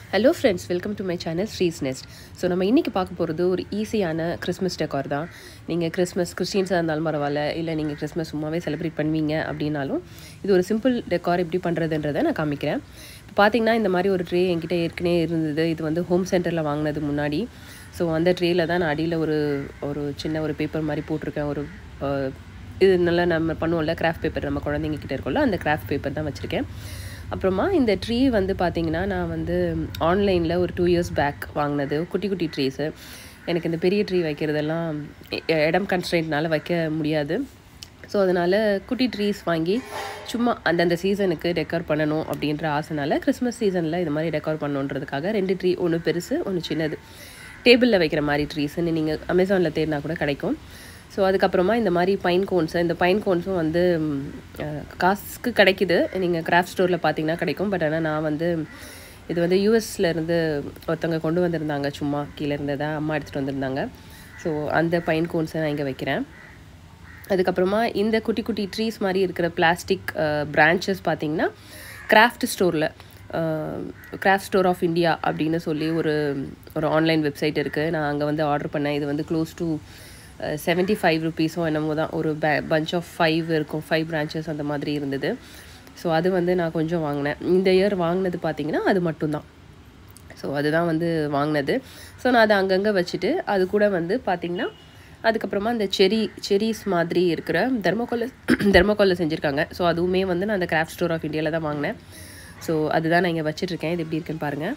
Hello friends welcome to my channel Sri's nest so நம்ம இன்றைக்கி பார்க்க போகிறது ஒரு ஈஸியான கிறிஸ்மஸ் டெக்கார் தான் நீங்கள் கிறிஸ்மஸ் கிறிஸ்டின்ஸாக இருந்தாலும் பரவாயில்ல இல்லை நீங்கள் கிறிஸ்மஸ் சும்மாவே செலிப்ரேட் பண்ணுவீங்க அப்படின்னாலும் இது ஒரு சிம்பிள் டெக்கார் எப்படி பண்ணுறதுன்றதை நான் காமிக்கிறேன் இப்போ பார்த்தீங்கன்னா இந்த மாதிரி ஒரு ட்ரே என்கிட்ட ஏற்கனவே இருந்தது இது வந்து ஹோம் சென்டரில் வாங்கினது முன்னாடி ஸோ அந்த ட்ரேயில் தான் நான் அடியில் ஒரு ஒரு சின்ன ஒரு பேப்பர் மாதிரி போட்டிருக்கேன் ஒரு அஹ், இது நல்லா நம்ம பண்ணுவோம்ல கிராஃப்ட் பேப்பர் நம்ம குழந்தைங்க கிட்ட இருக்கோம்ல அந்த கிராஃப்ட் பேப்பர் தான் வச்சுருக்கேன் அப்புறமா இந்த ட்ரீ வந்து பார்த்தீங்கன்னா நான் வந்து ஆன்லைனில் ஒரு டூ இயர்ஸ் பேக் வாங்கினது குட்டி குட்டி ட்ரீஸு எனக்கு இந்த பெரிய ட்ரீ வைக்கிறதெல்லாம் இ- இடம் கன்ஸ்ட்ரெயின்ட்னால வைக்க முடியாது ஸோ அதனால் குட்டி ட்ரீஸ் வாங்கி சும்மா அந்தந்த சீசனுக்கு டெக்கர் பண்ணணும் அப்படின்ற ஆசைனால கிறிஸ்மஸ் சீசனில் இது மாதிரி டெக்கர் பண்ணணுன்றதுக்காக ரெண்டு ட்ரீ ஒன்று பெருசு ஒன்று சின்னது டேபிளில் வைக்கிற மாதிரி ட்ரீஸ்ன்னு நீங்கள் அமேசானில் தேடினா கூட கிடைக்கும் ஸோ அதுக்கப்புறமா இந்த மாதிரி பைன் கோன்ஸ் இந்த பைன் கோன்ஸும் வந்து ம், அஹ், காசுக்கு கிடைக்குது நீங்கள் கிராஃப்ட் ஸ்டோரில் பார்த்தீங்கன்னா கிடைக்கும் பட் ஆனால் நான் வந்து இது வந்து யூஎஸ்ல இருந்து ஒருத்தவங்க கொண்டு வந்திருந்தாங்க சும்மா கீழே இருந்ததை அம்மா எடுத்துகிட்டு வந்திருந்தாங்க ஸோ அந்த பைன் கோன்ஸை நான் இங்கே வைக்கிறேன் அதுக்கப்புறமா இந்த குட்டி குட்டி ட்ரீஸ் மாதிரி இருக்கிற பிளாஸ்டிக் பிரான்ச்சஸ் பார்த்தீங்கன்னா கிராஃப்ட் ஸ்டோரில் கிராஃப்ட் ஸ்டோர் ஆஃப் இந்தியா அப்படின்னு சொல்லி ஒரு ஒரு ஆன்லைன் வெப்சைட் இருக்குது நான் அங்கே வந்து ஆர்டர் பண்ணேன் இது வந்து க்ளோஸ் டு செவன்ட்டி ஃபைவ் ருபீஸும் என்னமோ தான் ஒரு பஞ்ச் ஆஃப் ஃபைவ் இருக்கும் ஃபைவ் பிரான்ச்சஸ் அந்த மாதிரி இருந்தது ஸோ அது வந்து நான் கொஞ்சம் வாங்கினேன் இந்த இயர் வாங்கினது பார்த்தீங்கன்னா அது மட்டும்தான் ஸோ அதுதான் வந்து வாங்கினது ஸோ நான் அதை அங்கங்கே வச்சுட்டு அது கூட வந்து பார்த்திங்கன்னா அதுக்கப்புறமா இந்த செரி செரிஸ் மாதிரி இருக்கிற தெர்மோகோல்ல தெர்மோகோல்ல செஞ்சுருக்காங்க ஸோ அதுவுமே வந்து நான் அந்த கிராஃப்ட் ஸ்டோர் ஆஃப் இந்தியாவில் தான் வாங்கினேன் ஸோ அதுதான் நான் இங்கே வச்சிட்ருக்கேன் இது எப்படி இருக்குன்னு பாருங்கள்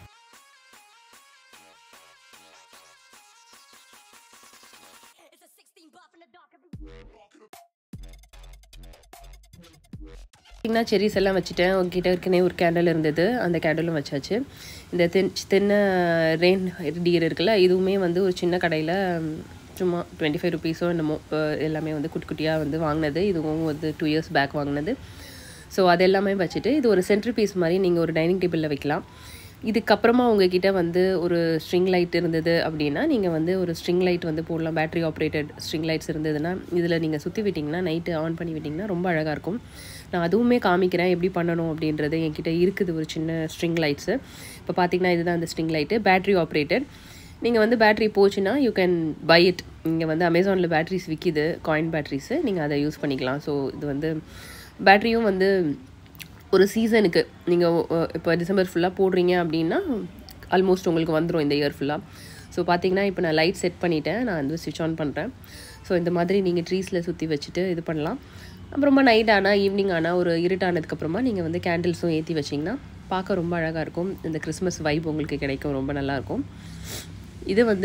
It's a 16 buff in the dark. பார்த்தீங்கன்னா செரிஸ் எல்லாம் வச்சுட்டேன் உங்ககிட்ட ஏற்கனவே ஒரு கேண்டில் இருந்தது அந்த கேண்டிலும் வச்சாச்சு இந்த தென் தென்னை ரெயின் டியர் இருக்குல்ல இதுவுமே வந்து ஒரு சின்ன கடையில் சும்மா டுவெண்ட்டி ஃபைவ் ருபீஸோ என்னமோ அஹ், எல்லாமே வந்து குட்டி குட்டியாக வந்து வாங்கினது இதுவும் வந்து டூ இயர்ஸ் பேக் வாங்கினது ஸோ அது எல்லாமே வச்சுட்டு இது ஒரு சென்ட்ரி பீஸ் மாதிரி நீங்கள் ஒரு டைனிங் டேபிளில் வைக்கலாம் இதுக்கப்புறமா உங்ககிட்ட வந்து ஒரு ஸ்ட்ரிங் லைட் இருந்தது அப்படின்னா நீங்கள் வந்து ஒரு ஸ்ட்ரிங் லைட் வந்து போடலாம் பேட்டரி ஆப்ரேட்டட் ஸ்ட்ரிங் லைட்ஸ் இருந்ததுன்னா இதில் நீங்கள் சுற்றி விட்டிங்கன்னா நைட்டு ஆன் பண்ணி விட்டிங்கன்னா ரொம்ப அழகாக இருக்கும் நான் அதுவுமே காமிக்கிறேன் எப்படி பண்ணணும் அப்படின்றது என்கிட்ட இருக்குது ஒரு சின்ன ஸ்ட்ரிங் லைட்ஸு இப்போ பார்த்தீங்கன்னா இதுதான் அந்த ஸ்ட்ரிங் லைட்டு பேட்டரி ஆப்ரேட்டட் நீங்கள் வந்து பேட்டரி போச்சுன்னா யூ கேன் பை இட் இங்கே வந்து அமேசானில் பேட்டரிஸ் விற்கிது காயின் பேட்டரிஸு நீங்கள் அதை யூஸ் பண்ணிக்கலாம் ஸோ இது வந்து பேட்டரியும் வந்து ஒரு சீசனுக்கு நீங்கள் இப்போ டிசம்பர் ஃபுல்லாக போடுறீங்க அப்படின்னா ஆல்மோஸ்ட் உங்களுக்கு வந்துடும் இந்த இயர் ஃபுல்லாக ஸோ பார்த்தீங்கன்னா இப்போ நான் லைட் செட் பண்ணிட்டேன் நான் வந்து ஸ்விட்ச் ஆன் பண்ணுறேன் ஸோ இந்த மாதிரி நீங்கள் ட்ரீஸில் சுற்றி வச்சுட்டு இது பண்ணலாம் அப்புறமா நைட் ஆனால் ஈவினிங் ஆனால் ஒரு இருட்டானதுக்கப்புறமா நீங்கள் வந்து கேண்டில்ஸும் ஏற்றி வச்சிங்கன்னா பார்க்க ரொம்ப அழகாக இருக்கும் இந்த கிறிஸ்மஸ் வைப் உங்களுக்கு கிடைக்கும் ரொம்ப நல்லாயிருக்கும் இது வந்து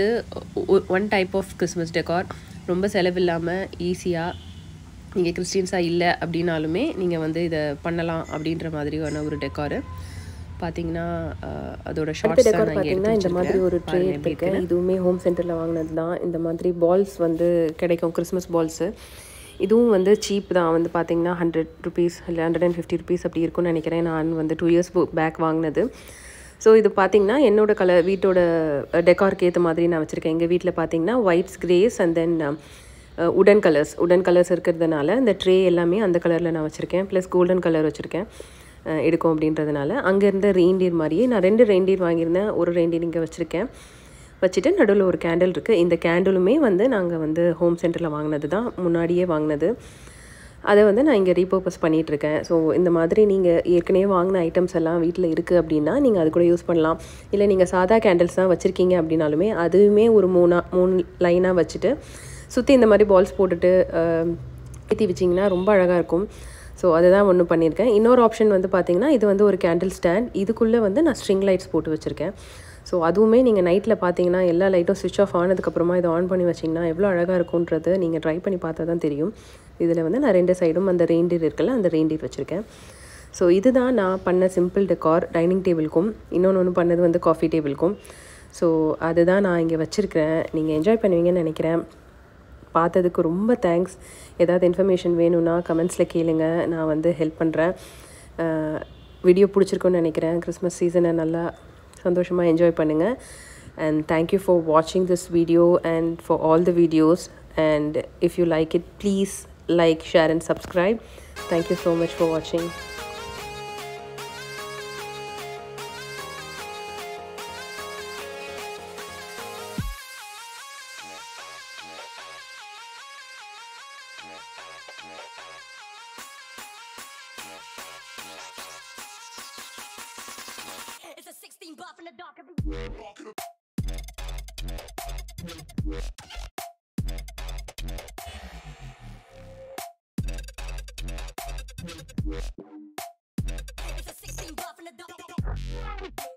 one type of Christmas decor ரொம்ப செலவில்லாமல் ஈஸியாக நீங்கள் கிறிஸ்டின்ஸாக இல்லை அப்படின்னாலுமே நீங்கள் வந்து இதை பண்ணலாம் அப்படின்ற மாதிரியான ஒரு டெக்காரு பார்த்தீங்கன்னா அஹ், அதோட அடுத்த ஷார்ட்ஸ் டெக்கார் பார்த்தீங்கன்னா இந்த மாதிரி ஒரு ட்ரே எப்படி எடுத்திருக்கேன் இதுவுமே ஹோம் சென்டரில் வாங்கினது தான் இந்த மாதிரி பால்ஸ் வந்து கிடைக்கும் கிறிஸ்மஸ் பால்ஸு இதுவும் வந்து சீப் தான் வந்து பார்த்தீங்கன்னா ஹண்ட்ரட் ருபீஸ் இல்லை ஹண்ட்ரட் அண்ட் ஃபிஃப்டி ருபீஸ் அப்படி இருக்கும்னு நினைக்கிறேன் நான் வந்து டூ இயர்ஸ் பேக் வாங்கினது ஸோ இது பார்த்தீங்கன்னா என்னோட கலர் வீட்டோட டெக்காருக்கு ஏற்ற மாதிரி நான் வச்சுருக்கேன் எங்கள் வீட்டில் பார்த்தீங்கன்னா ஒயிட்ஸ் கிரேஸ் அண்ட் தென் உடன் கலர்ஸ் உடன் கலர்ஸ் இருக்கிறதுனால இந்த ட்ரே எல்லாமே அந்த கலரில் நான் வச்சுருக்கேன் ப்ளஸ் கோல்டன் கலர் வச்சுருக்கேன் அஹ் எடுக்கும் அப்படின்றதுனால அங்கே இருந்த ரெயின்டியர் மாதிரியே நான் ரெண்டு ரெயின்டியர் வாங்கியிருந்தேன் ஒரு ரெயின்டியர் இங்கே வச்சுருக்கேன் வச்சுட்டு நடுவில் ஒரு கேண்டில் இருக்குது இந்த கேண்டிலுமே வந்து நாங்கள் வந்து ஹோம் சென்டரில் வாங்கினது தான் முன்னாடியே வாங்கினது அதை வந்து நான் இங்கே ரீபர்பஸ் பண்ணிகிட்ருக்கேன் ஸோ இந்த மாதிரி நீங்கள் ஏற்கனவே வாங்கின ஐட்டம்ஸ் எல்லாம் வீட்டில் இருக்குது அப்படின்னா நீங்கள் அது கூட யூஸ் பண்ணலாம் இல்லை நீங்கள் சாதா கேண்டில்ஸ் தான் வச்சுருக்கீங்க அப்படின்னாலுமே அதுவுமே ஒரு மூணா மூணு லைனாக வச்சுட்டு சுற்றி இந்த மாதிரி பால்ஸ் போட்டுட்டு அஹ், ஏற்றி வச்சிங்கன்னா ரொம்ப அழகாக இருக்கும் ஸோ அதுதான் ஒன்று பண்ணியிருக்கேன் இன்னொரு ஆப்ஷன் வந்து பார்த்தீங்கன்னா இது வந்து ஒரு கேண்டில் ஸ்டாண்ட் இதுக்குள்ளே வந்து நான் ஸ்ட்ரிங் லைட்ஸ் போட்டு வச்சுருக்கேன் ஸோ அதுவுமே நீங்கள் நைட்டில் பார்த்தீங்கன்னா எல்லா லைட்டும் ஸ்விட்ச் ஆஃப் ஆனதுக்கப்புறமா இதை ஆன் பண்ணி வச்சிங்கன்னா எவ்வளோ அழகாக இருக்கும்ன்றது நீங்கள் ட்ரை பண்ணி பார்த்தா தான் தெரியும் இதில் வந்து நான் ரெண்டு சைடும் அந்த ரெயின்டீர் இருக்குல்ல அந்த ரெயின்டீர் வச்சுருக்கேன் ஸோ இதுதான் நான் பண்ண சிம்பிள் டெக்கார் டைனிங் டேபிளுக்கும் இன்னொன்று ஒன்று பண்ணது வந்து காஃபி டேபிளுக்கும் ஸோ அதுதான் நான் இங்கே வச்சுருக்கிறேன் நீங்கள் என்ஜாய் பண்ணுவீங்கன்னு நினைக்கிறேன் பார்த்ததுக்கு ரொம்ப தேங்க்ஸ் ஏதாவது இன்ஃபர்மேஷன் வேணும்னா கமெண்ட்ஸில் கேளுங்க நான் வந்து ஹெல்ப் பண்ணுறேன் வீடியோ பிடிச்சிருக்குன்னு நினைக்கிறேன் கிறிஸ்மஸ் சீசனை நல்லா சந்தோஷமாக என்ஜாய் பண்ணுங்கள் அண்ட் தேங்க்யூ ஃபார் வாட்சிங் this video and for all the videos and if you like it please like share and subscribe thank you so much for வாட்சிங் 16 buff in the dark. Every- It's a 16 buff in the dark.